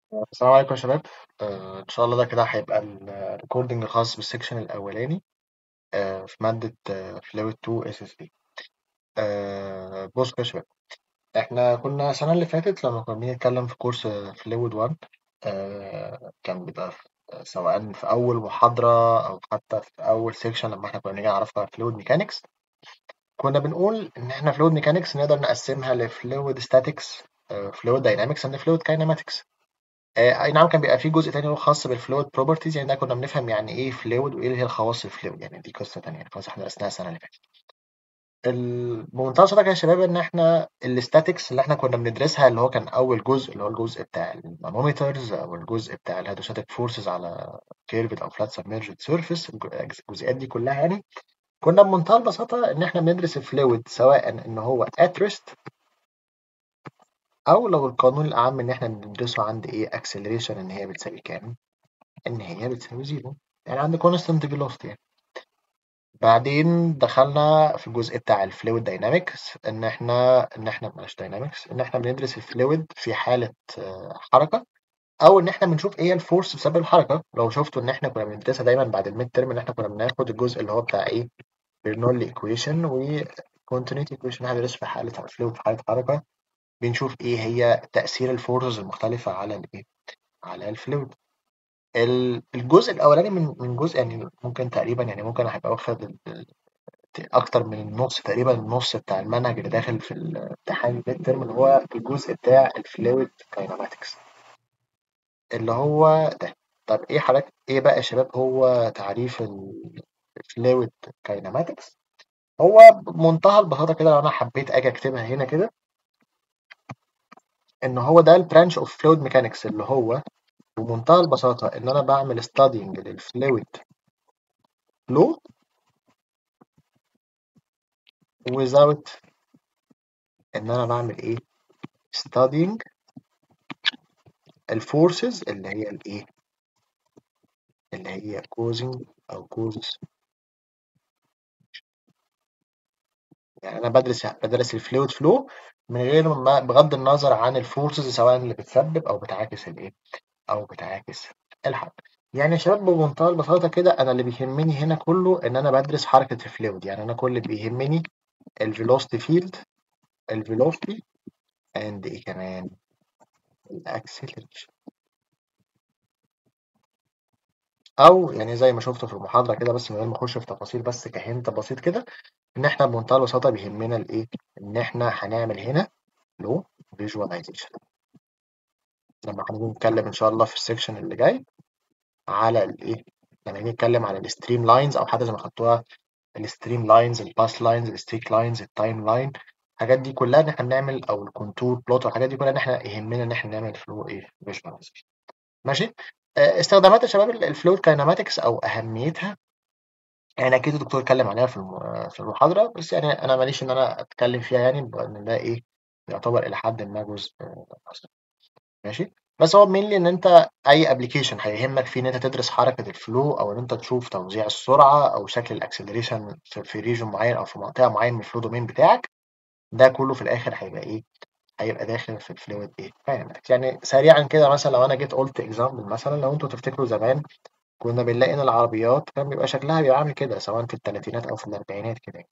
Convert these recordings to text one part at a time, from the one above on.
السلام عليكم يا شباب آه، إن شاء الله ده كده هيبقى الريكوردنج الخاص بالسكشن الأولاني آه، في مادة فلويد 2 اس اس بي بصوا يا شباب احنا كنا السنة اللي فاتت لما كنا بنتكلم في كورس فلويد 1 آه، كان بيبقى في- سواء في أول محاضرة أو حتى في أول سيكشن لما احنا كنا بنيجي نعرف فلويد ميكانكس كنا بنقول إن احنا فلويد ميكانكس نقدر نقسمها لفلويد ستاتكس فلويد داينامكس اند فلويد كايناماتكس آه، اي نعم كان بيبقى في جزء تاني هو خاص بالفلويد بروبرتيز يعني ده كنا بنفهم يعني ايه فلويد وايه هي الخواص الفلويد يعني دي قصه تانيه يعني خلاص احنا درسناها السنه اللي فاتت ال- بمنتهى الصراحه يا شباب ان احنا الاستاتكس اللي احنا كنا بندرسها اللي هو كان اول جزء اللي هو الجزء بتاع المانومترز او الجزء بتاع الهيدروستاتيك فورسز على كيرفد او فلات سبميرجد سيرفيس الجزئيات دي كلها يعني كنا بمنتهى البساطه ان احنا بندرس الفلويد سواء ان هو at rest او لو القانون الاعم ان احنا بندرسه عند ايه acceleration ان هي بتساوي كام ان هي بتساوي زيرو يعني عند constant velocity يعني. بعدين دخلنا في الجزء بتاع الفلويد داينامكس ان احنا ان احنا بلاش داينامكس ان احنا بندرس الفلويد في حالة آه، حركة او ان احنا بنشوف ايه الفورس بسبب الحركة لو شفتوا ان احنا كنا بندرسها دايما بعد الميد ترم ان احنا كنا بناخد الجزء اللي هو بتاع ايه برنولي ايكويشن و continuity equation احنا بندرس في حالة الفلويد في حالة حركة بنشوف ايه هي تأثير الفورسز المختلفة على الايه على الفلويد ال- الجزء الاولاني من من جزء يعني ممكن تقريبا يعني ممكن هيبقى واخد ال- ال- اكتر من النص تقريبا النص بتاع المنهج اللي داخل في الامتحان الميد ترم اللي هو الجزء بتاع الفلويد كايناماتكس اللي هو ده طب ايه حضرتك ايه بقى يا شباب هو تعريف الفلويد كايناماتكس هو بمنتهى البساطه كده لو انا حبيت اجي اكتبها هنا كده ان هو ده البرانش اوف فلويد ميكانكس اللي هو بمنتهى البساطه ان انا بعمل ستادينج للفلويد فلو without ان انا بعمل ايه studying الفورسز اللي هي الايه اللي هي causing او causes يعني انا بدرس بدرس الفلويد فلو من غير ما بغض النظر عن الفورسز سواء اللي بتسبب او بتعاكس الايه او بتعاكس الحركه يعني يا شباب بمنتهى البساطه كده انا اللي بيهمني هنا كله ان انا بدرس حركه الفلويد يعني انا كل اللي بيهمني الفيلوسيتي فيلد الفيلوسيتي اند ايه كمان الاكسلريشن او يعني زي ما شفت في المحاضره كده بس من غير ما اخش في تفاصيل بس كهنت بسيط كده ان احنا بمنتهى البساطه بيهمنا الايه ان احنا هنعمل هنا لو فيجواليزيشن لما هنيجي نتكلم ان شاء الله في السكشن اللي جاي على الايه لما نيجي نتكلم على الستريم لاينز او حتى زي ما خدتوها الستريم لاينز الباس لاينز الستيك لاينز التايم لاين الحاجات دي كلها ان احنا بنعمل او الكونتور بلوت والحاجات دي كلها ان احنا يهمنا ان احنا نعمل فلو ايه فيجواليزيشن ماشي آه، استخدامات يا شباب الفلويد كايناماتكس او اهميتها يعني اكيد الدكتور اتكلم عليها في الم- في المحاضره بس يعني انا ماليش ان انا اتكلم فيها يعني لان ده ايه يعتبر الى حد ما جزء آه، أصلاً. ماشي بس هو مينلي ان انت اي ابلكيشن هيهمك فيه ان انت تدرس حركه الفلو او ان انت تشوف توزيع السرعه او شكل الاكسلريشن في, في ريجن معين او في منطقه معين من الفلو دومين بتاعك ده كله في الاخر هيبقى ايه هيبقى داخل في الفلويد ايه dynamics. يعني سريعا كده مثلا لو انا جيت قلت اكزامبل مثلا لو انتوا تفتكروا زمان كنا بنلاقي ان العربيات كان بيبقى شكلها بيبقى عامل كده سواء في الثلاثينات او في الاربعينات كده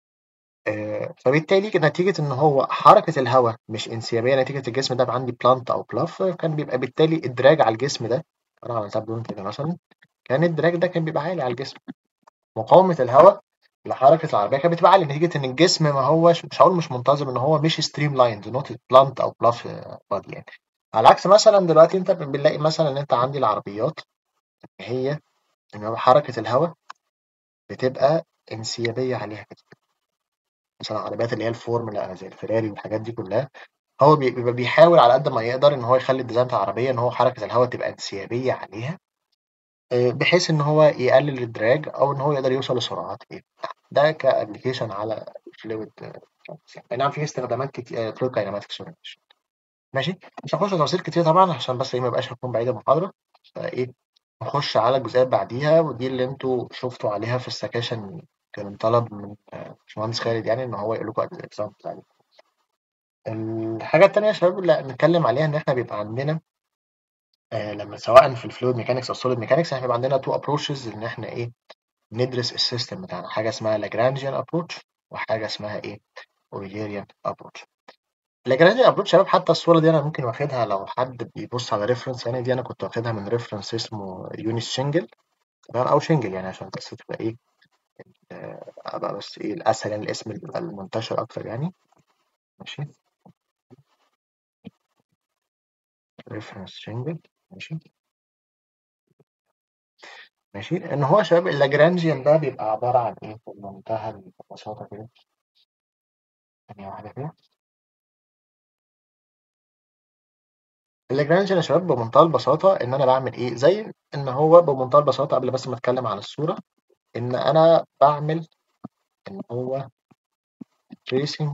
آه، فبالتالي نتيجة إن هو حركة الهواء مش انسيابية نتيجة الجسم ده عندي بلانت أو بلاف كان بيبقى بالتالي الدراج على الجسم ده أنا عملتها بدون كده مثلا كان الدراج ده كان بيبقى عالي على الجسم مقاومة الهواء لحركة العربية كانت بتبقى عالية نتيجة إن الجسم ما هوش مش هقول مش منتظم إن هو مش ستريم لايند نوت بلانت أو بلاف بادي يعني على عكس مثلا دلوقتي أنت بنلاقي مثلا إن أنت عندي العربيات هي إن هو حركة الهواء بتبقى انسيابية عليها كده مثلا العربيات اللي هي الفورمولا زي الفيراري والحاجات دي كلها هو بي- بيبقى بيحاول على قد ما يقدر ان هو يخلي الديزاين بتاع العربيه ان هو حركه الهواء تبقى انسيابيه عليها آه، بحيث ان هو يقلل الدراج او ان هو يقدر يوصل لسرعات ايه ده كابلكيشن على فلويد اي نعم في استخدامات كتير فلويد كايناماتكس ماشي مش هخش في تفاصيل كتير طبعا عشان بس ايه ما يبقاش هكون بعيد المحاضره فايه نخش على الجزئيات بعديها ودي اللي انتوا شفتوا عليها في السكاشن كان طلب من آه، باشمهندس خالد يعني ان هو يقول لكم اكزامبل عليه الحاجه التانيه يا شباب اللي نتكلم عليها ان احنا بيبقى عندنا آه لما سواء في الفلويد ميكانكس او السوليد ميكانكس احنا بيبقى عندنا تو ابروشز ان احنا ايه ندرس السيستم بتاعنا حاجه اسمها لاجرانجيان ابروتش وحاجه اسمها ايه اوريجيريان ابروتش لاجرانجيان ابروتش شباب حتى الصوره دي انا ممكن واخدها لو حد بيبص على ريفرنس يعني دي انا كنت واخدها من ريفرنس اسمه يونس شنجل تمام او شنجل يعني عشان بس تبقى ايه آه، ابقى بس ايه الاسهل يعني الاسم اللي بيبقى المنتشر اكتر يعني ماشي ريفرنس شنجل ماشي ماشي ان هو يا شباب اللاجرانجيان ده بيبقى عباره عن ايه بمنتهى البساطه كده ثانيه واحده كده اللاجرانجيان يا شباب بمنتهى البساطه ان انا بعمل ايه زي ان هو بمنتهى البساطه قبل بس ما اتكلم عن الصوره ان انا بعمل ان هو tracing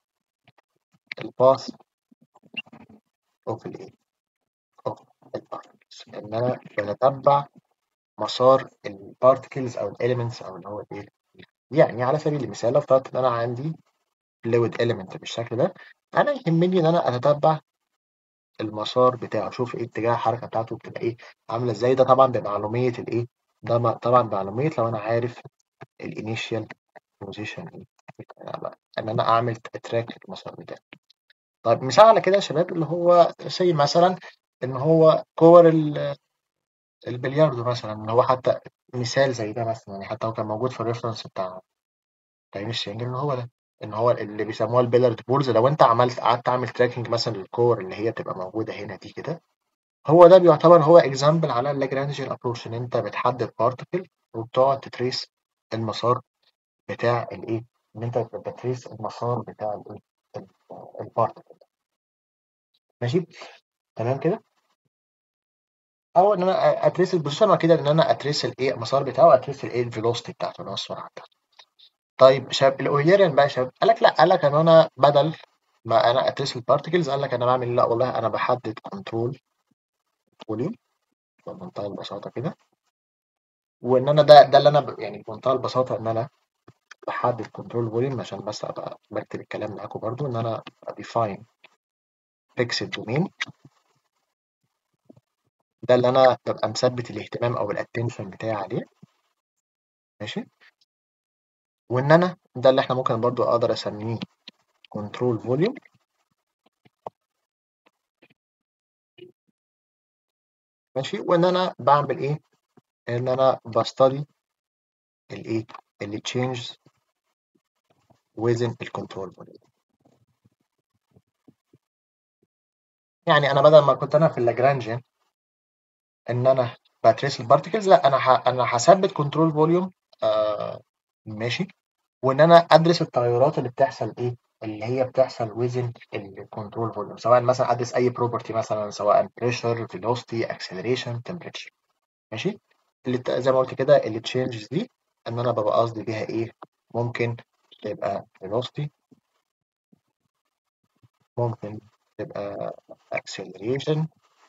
الباث اوف الايه اوف البارتكلز ان انا بتتبع مسار البارتكلز او الاليمنتس او اللي هو الايه يعني على سبيل المثال لو افترضت ان انا عندي fluid element بالشكل ده انا يهمني ان انا اتتبع المسار بتاعه اشوف ايه اتجاه الحركه بتاعته بتبقى ايه عامله ازاي ده طبعا بمعلوميه الايه ده م- طبعا بمعلوميه لو انا عارف الانيشال بوزيشن ايه ان انا اعمل تراك المسار بتاعي طيب مثال على كده يا شباب اللي هو زي مثلا ان هو كور ال- البلياردو مثلا اللي هو حتى مثال زي ده مثلا يعني حتى هو كان موجود في الريفرنس بتاع تعيين الشنجن ان هو ده ان هو اللي بيسموها البيلارد بولز لو انت عملت قعدت تعمل تراكنج مثلا للكور اللي هي بتبقى موجوده هنا دي كده هو ده بيعتبر هو اكزامبل على اللاجرانجيان ابروش ان انت بتحدد بارتكل وبتقعد تتريس المسار بتاع الايه ان انت بتتريس المسار بتاع الايه البارتكل ماشي تمام كده او ان انا اتريس البوزيشن وكده ان انا اتريس الايه المسار بتاعه اتريس الايه الفيلوسيتي بتاعته اللي هو السرعه بتاعته طيب شاب الاويليريان بقى يا شباب قال لك لا قال لك ان انا بدل ما انا اتريس البارتكلز قال لك انا بعمل لا والله انا بحدد كنترول فوليوم بمنتهى البساطه كده وان انا ده ده اللي انا ب- يعني بمنتهى البساطه ان انا بحدد كنترول فوليوم عشان بس ابقى بكتب الكلام معاكم برضو ان انا define fixed domain ده اللي انا ببقى مثبت الاهتمام او الاتنشن بتاعي عليه ماشي وان انا ده اللي احنا ممكن برضو اقدر اسميه كنترول فوليوم ماشي وان انا بعمل ايه ان انا بستدي الايه اللي changes within الكنترول فوليوم يعني انا بدل ما كنت انا في اللاجرانجيان ان انا بتريس البارتكلز لا انا ح... انا هثبت كنترول فوليوم آه ماشي وان انا ادرس التغيرات اللي بتحصل ايه اللي هي بتحصل within الكنترول فوليوم سواء مثلا ادرس اي بروبرتي مثلا سواء pressure velocity acceleration temperature ماشي اللي ت- زي ما قلت كده اللي تشينجز دي ان انا ببقى قصدي بيها ايه ممكن تبقى velocity ممكن تبقى acceleration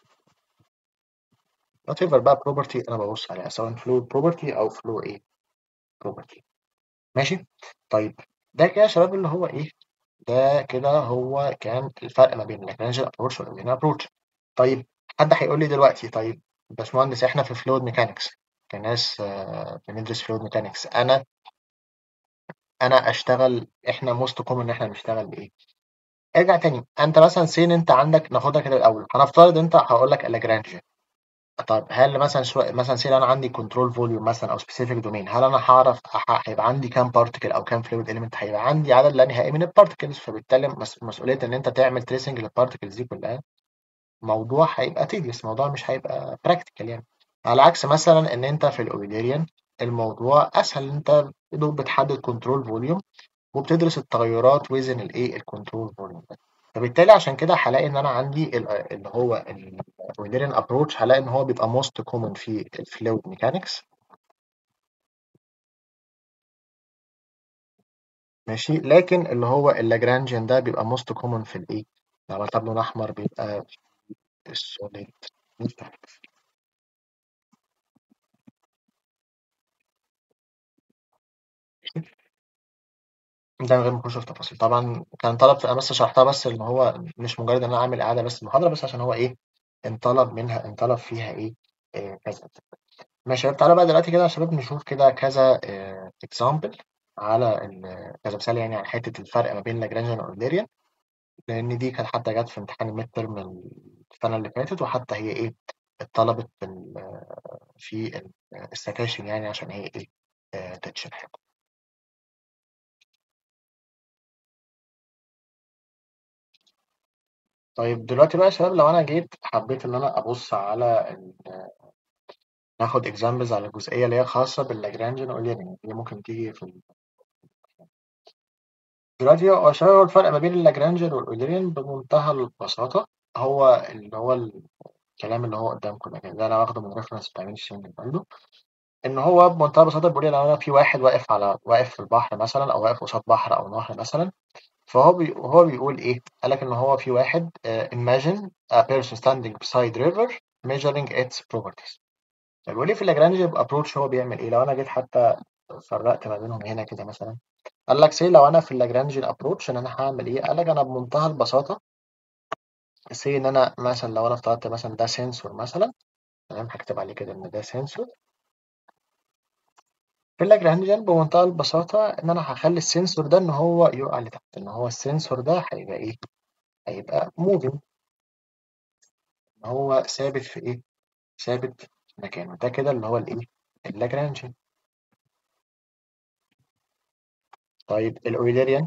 whatever بقى property انا ببص عليها سواء fluid property او flow ايه property ماشي طيب ده كده يا شباب اللي هو ايه ده كده هو كان الفرق ما بين اللاجرانجيان ابروتش والاوردينال ابروتش طيب حد هيقول لي دلوقتي طيب باشمهندس احنا في فلويد ميكانكس كناس آه، بندرس فلويد ميكانكس انا انا اشتغل احنا موست كومن ان احنا نشتغل بايه ارجع تاني انت مثلا سين انت عندك ناخدها كده الاول هنفترض انت هقول لك لاجرانجيان طب هل مثلا شو... مثلا سين انا عندي كنترول فوليوم مثلا او سبيسيفيك دومين هل انا هعرف ه- هيبقى عندي كام بارتكل او كام فلويد اليمنت هيبقى عندي عدد لا نهائي من البارتكلز فبالتالي مس... مسؤوليه ان انت تعمل تريسنج للبارتكلز دي كلها موضوع هيبقى تيديوس موضوع مش هيبقى براكتيكال يعني على عكس مثلا ان انت في الاوبيديريان الموضوع اسهل انت يا دوب بتحدد كنترول فوليوم وبتدرس التغيرات وزن الايه الكنترول فوليوم ده فبالتالي عشان كده هلاقي ان انا عندي ال- اللي هو الاوبيديريان ابروتش هلاقي ان هو بيبقى موست كومن في الفلويد ميكانكس ماشي لكن اللي هو اللاجرانجيان ده بيبقى موست كومن في الايه لو عملت لون احمر بيبقى في السوليد ده من غير ما نخش في تفاصيل طبعا كان طلب انا بس شرحتها بس ان هو مش مجرد ان انا اعمل اعاده بس المحاضره بس عشان هو ايه انطلب منها انطلب فيها ايه آه كذا ماشي يا شباب تعالوا بقى دلوقتي كده يا شباب نشوف كده كذا اكزامبل على كذا مثال يعني على حته الفرق ما بين لاجرانجيان والاورديريان لان دي كانت حتى جت في امتحان الميد ترم السنه اللي فاتت وحتى هي ايه اتطلبت في السكاشن يعني عشان هي ايه تتشرح طيب دلوقتي بقى يا شباب لو انا جيت حبيت ان انا ابص على ناخد اكزامبلز على الجزئيه اللي هي خاصه باللاجرانجيان اوليرين اللي ممكن تيجي في دلوقتي هو شباب الفرق ما بين اللاجرانجيان والاوليرين بمنتهى البساطه هو اللي هو الكلام اللي هو قدامكم ده ده انا واخده من ريفرنس بتاع مين الشين برضه ان هو بمنتهى البساطه بيقول لي لو انا في واحد واقف على واقف في البحر مثلا او واقف قصاد بحر او نهر مثلا فهو بي... هو بيقول ايه قال لك ان هو في واحد uh, imagine a person standing beside river measuring its properties بيقول لي في اللاجرانج ابروتش هو بيعمل ايه لو انا جيت حتى فرقت ما بينهم هنا كده مثلا قال لك سي لو انا في اللاجرانج ابروتش ان انا هعمل ايه قال لك انا بمنتهى البساطه سي ان انا مثلا لو انا افترضت مثلا ده سنسور مثلا تمام هكتب عليه كده ان ده سنسور في اللاجرانجيان بمنتهى البساطة إن أنا هخلي السنسور ده إن هو يقع لتحت إن هو السنسور ده هيبقى إيه؟ هيبقى موفينج إن هو ثابت في إيه؟ ثابت في مكانه ده كده اللي هو الإيه؟ اللاجرانجيان طيب الأويليريان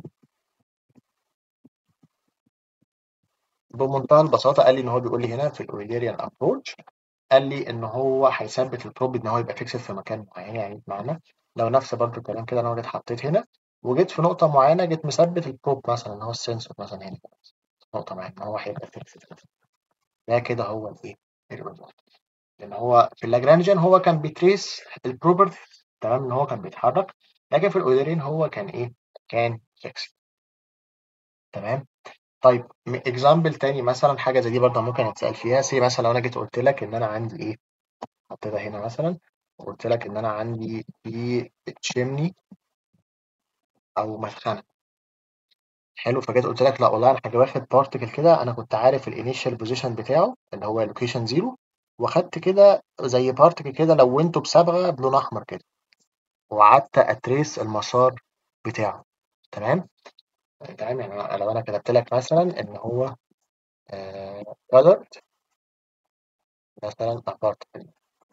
بمنتهى البساطة قال لي إن هو بيقول لي هنا في الأويليريان أبروتش قال لي إن هو هيثبت البروب إن هو يبقى فيكسد في مكان معين يعني بمعنى لو نفس برضه الكلام كده أنا جيت حطيت هنا وجيت في نقطة معينة جيت مثبت البروب مثلا إن هو السنسور مثلا هنا نقطة معينة إن هو هيبقى فيكسد ده كده هو الإيه؟ الريزلت لأن هو في اللاجرانجيان هو كان بيتريس البروبرتي تمام إن هو كان بيتحرك لكن في الأويليريان هو كان إيه؟ كان فيكسد تمام طيب اكزامبل تاني مثلا حاجه زي دي برضه ممكن اتسال فيها سي مثلا لو انا جيت قلت لك ان انا عندي ايه حطيتها هنا مثلا وقلت لك ان انا عندي في تشيمني او مدخنه حلو فجيت قلت لك لا والله انا هاجي واخد بارتكل كده انا كنت عارف الانيشال بوزيشن بتاعه اللي هو لوكيشن زيرو واخدت كده زي بارتكل كده لونته بصبغه بلون احمر كده وقعدت اتريس المسار بتاعه تمام تمام يعني لو انا كتبت لك مثلا ان هو آه colored مثلا بارتكل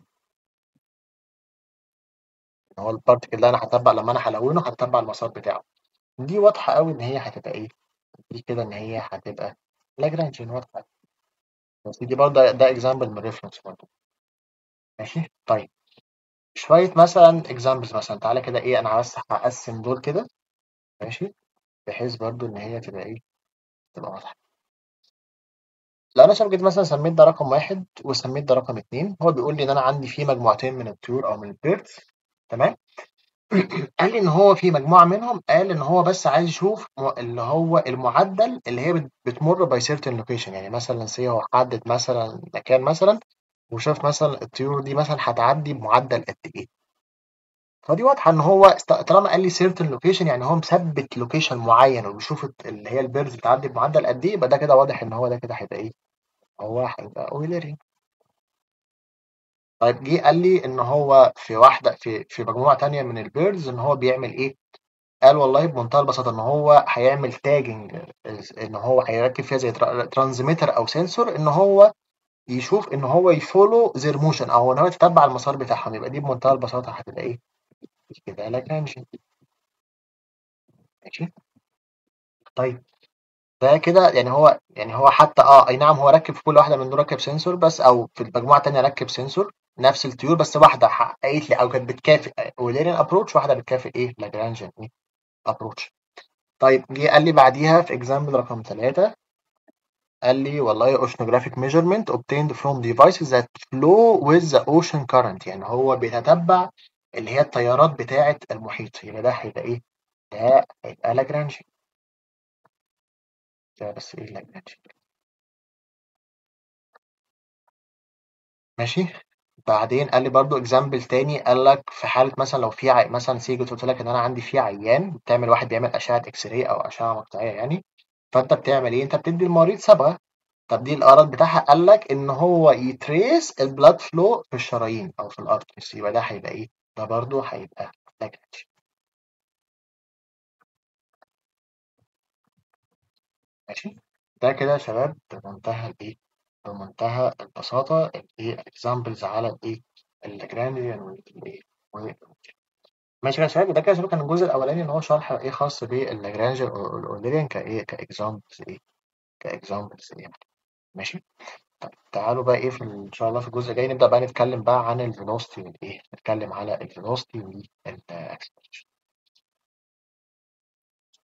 هو البارتكل اللي انا هتبع لما انا هلونه هتبع المسار بتاعه دي واضحه قوي ان هي هتبقى ايه دي كده ان هي هتبقى لاجرانجيان واضحه بس دي برضه ده اكزامبل من ريفرنس برضه ماشي طيب شويه مثلا اكزامبلز مثلا تعالى كده ايه انا بس هقسم دول كده ماشي بحيث برضه ان هي تبقى ايه تبقى واضحه لو انا جيت مثلا سميت ده رقم واحد وسميت ده رقم اتنين هو بيقول لي ان انا عندي في مجموعتين من الطيور او من البيردز تمام قال لي ان هو في مجموعه منهم قال ان هو بس عايز يشوف اللي هو المعدل اللي هي بتمر باي سيرتن لوكيشن يعني مثلا سي هو حدد مثلا مكان مثلا وشاف مثلا الطيور دي مثلا هتعدي بمعدل قد ايه فدي واضحه ان هو طالما قال لي سيرتن لوكيشن يعني هو مثبت لوكيشن معين وبيشوف اللي هي البيردز بتعدي بمعدل قد ايه يبقى ده كده واضح ان هو ده كده هيبقى ايه هو هيبقى اويلري طيب جه قال لي ان هو في واحده في في مجموعه تانية من البيردز ان هو بيعمل ايه قال والله بمنتهى البساطه ان هو هيعمل تاجنج ان هو هيركب فيها زي ترانزميتر او سنسور ان هو يشوف ان هو يفولو زير موشن او ان هو يتتبع المسار بتاعهم يبقى دي بمنتهى البساطه هتبقى ايه كده لاجرانجي ماشي طيب ده كده يعني هو يعني هو حتى اه اي نعم هو ركب في كل واحده من دول ركب سنسور بس او في المجموعه الثانيه ركب سنسور نفس الطيور بس واحده حققت لي او كانت بتكافئ اوليريان ابروتش واحده بتكافئ ايه لاجرانجيان ايه ابروتش طيب جه قال لي بعديها في اكزامبل رقم ثلاثة قال لي والله oceanographic measurement obtained from devices that flow with the ocean current يعني هو بيتتبع اللي هي التيارات بتاعة المحيط يبقى ده هيبقى ايه؟ ده هيبقى لاجرانجي ده بس ايه لاجرانجي ماشي بعدين قال لي برضو اكزامبل تاني قال لك في حاله مثلا لو في عي... مثلا سيجي قلت لك ان انا عندي في عيان بتعمل واحد بيعمل اشعه اكس راي او اشعه مقطعيه يعني فانت بتعمل ايه انت بتدي المريض صبغه طب دي الغرض بتاعها قال لك ان هو يتريس البلاد فلو في الشرايين او في الارتريز يبقى ده هيبقى ايه ده برضو هيبقى لاجرانجي ماشي ده كده يا شباب بمنتهى الايه بمنتهى البساطه الايه اكزامبلز على الايه اللاجرانجيان والايه ماشي يا شباب ده كده يا شباب كان الجزء الاولاني ان هو شرح ايه خاص باللاجرانجيان والاوردينيان كايه كاكزامبلز ايه كاكزامبلز ايه ماشي طيب تعالوا بقى ايه في ان شاء الله في الجزء الجاي نبدا بقى نتكلم بقى عن الفيلوسيتي والايه نتكلم على الفيلوسيتي والاكسلريشن